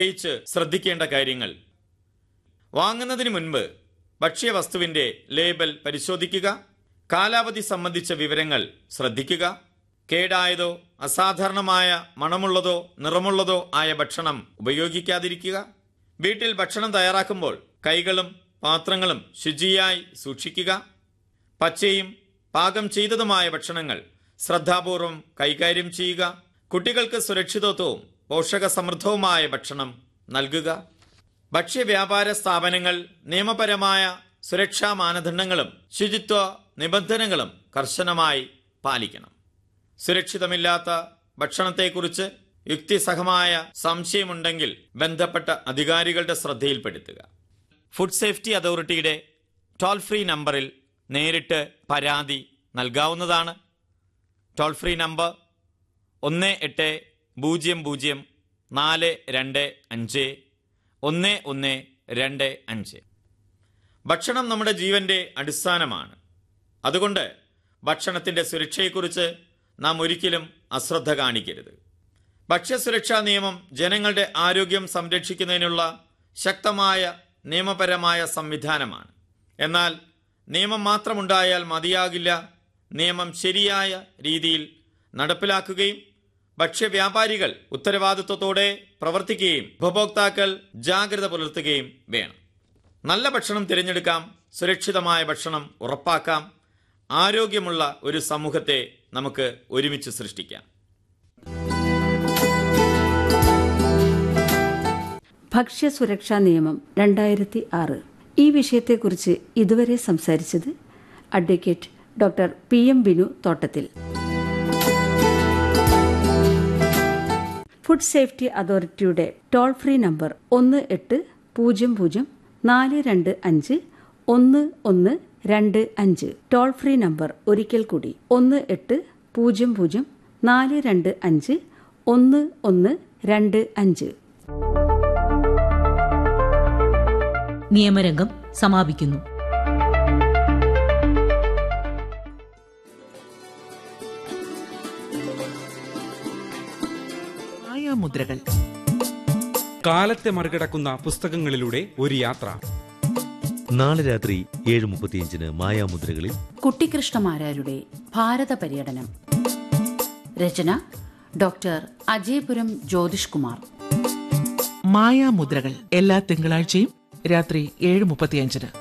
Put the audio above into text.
പ്രത്യേകിച്ച് ശ്രദ്ധിക്കേണ്ട കാര്യങ്ങൾ വാങ്ങുന്നതിന് മുൻപ് ഭക്ഷ്യവസ്തുവിന്റെ ലേബൽ പരിശോധിക്കുക കാലാവധി സംബന്ധിച്ച വിവരങ്ങൾ ശ്രദ്ധിക്കുക കേടായതോ അസാധാരണമായ മണമുള്ളതോ നിറമുള്ളതോ ആയ ഭക്ഷണം ഉപയോഗിക്കാതിരിക്കുക വീട്ടിൽ ഭക്ഷണം തയ്യാറാക്കുമ്പോൾ കൈകളും പാത്രങ്ങളും ശുചിയായി സൂക്ഷിക്കുക പച്ചയും പാകം ചെയ്തതുമായ ഭക്ഷണങ്ങൾ ശ്രദ്ധാപൂർവം കൈകാര്യം ചെയ്യുക കുട്ടികൾക്ക് സുരക്ഷിതത്വവും പോഷകസമൃദ്ധവുമായ ഭക്ഷണം നൽകുക ഭക്ഷ്യവ്യാപാര സ്ഥാപനങ്ങൾ നിയമപരമായ സുരക്ഷാ മാനദണ്ഡങ്ങളും ശുചിത്വ നിബന്ധനകളും കർശനമായി പാലിക്കണം സുരക്ഷിതമില്ലാത്ത ഭക്ഷണത്തെക്കുറിച്ച് യുക്തിസഹമായ സംശയമുണ്ടെങ്കിൽ ബന്ധപ്പെട്ട അധികാരികളുടെ ശ്രദ്ധയിൽപ്പെടുത്തുക ഫുഡ് സേഫ്റ്റി അതോറിറ്റിയുടെ ടോൾ ഫ്രീ നമ്പറിൽ നേരിട്ട് പരാതി നൽകാവുന്നതാണ് ടോൾ ഫ്രീ നമ്പർ ഒന്ന് എട്ട് പൂജ്യം പൂജ്യം നാല് രണ്ട് അഞ്ച് ഒന്ന് ഒന്ന് രണ്ട് അഞ്ച് ഭക്ഷണം നമ്മുടെ ജീവന്റെ അടിസ്ഥാനമാണ് അതുകൊണ്ട് ഭക്ഷണത്തിന്റെ സുരക്ഷയെക്കുറിച്ച് നാം ഒരിക്കലും അശ്രദ്ധ കാണിക്കരുത് ഭക്ഷ്യസുരക്ഷാ നിയമം ജനങ്ങളുടെ ആരോഗ്യം സംരക്ഷിക്കുന്നതിനുള്ള ശക്തമായ നിയമപരമായ സംവിധാനമാണ് എന്നാൽ നിയമം മാത്രമുണ്ടായാൽ മതിയാകില്ല നിയമം ശരിയായ രീതിയിൽ നടപ്പിലാക്കുകയും ഭക്ഷ്യവ്യാപാരികൾ ഉത്തരവാദിത്വത്തോടെ പ്രവർത്തിക്കുകയും ഉപഭോക്താക്കൾ ജാഗ്രത പുലർത്തുകയും വേണം നല്ല ഭക്ഷണം തിരഞ്ഞെടുക്കാം സുരക്ഷിതമായ ഭക്ഷണം ഉറപ്പാക്കാം ആരോഗ്യമുള്ള ഒരു സമൂഹത്തെ നമുക്ക് ഒരുമിച്ച് സൃഷ്ടിക്കാം ഭക്ഷ്യസുരക്ഷാ നിയമം രണ്ടായിരത്തി ആറ് ഈ വിഷയത്തെക്കുറിച്ച് ഇതുവരെ സംസാരിച്ചത് advocate doctor P M Binu Thottathil food safety അതോറിറ്റിയുടെ ടോൾ ഫ്രീ നമ്പർ ഒന്ന് എട്ട് പൂജ്യം പൂജ്യം നാല് രണ്ട് അഞ്ച് ഒന്ന് ഒന്ന് രണ്ട് അഞ്ച് ടോൾ ഫ്രീ നമ്പർ ഒരിക്കൽ കൂടി ഒന്ന് എട്ട് പൂജ്യം പൂജ്യം നാല് രണ്ട് അഞ്ച് ഒന്ന് ഒന്ന് രണ്ട് അഞ്ച് നിയമരംഗം സമാപിക്കുന്നു മായാമുദ്രകൾ കാലത്തെ മറികടക്കുന്ന പുസ്തകങ്ങളിലൂടെ ഒരു യാത്ര നാളെ രാത്രി ഏഴ് മുപ്പത്തിയഞ്ചിന് മായാമുദ്രകളിൽ കുട്ടിക്കൃഷ്ണമാരാരുടെ ഭാരത പര്യടനം രചന ഡോക്ടർ അജയപുരം ജ്യോതിഷ് കുമാർ മായാമുദ്രകൾ എല്ലാ തിങ്കളാഴ്ചയും രാത്രി ഏഴ് മുപ്പത്തിയഞ്ചിന്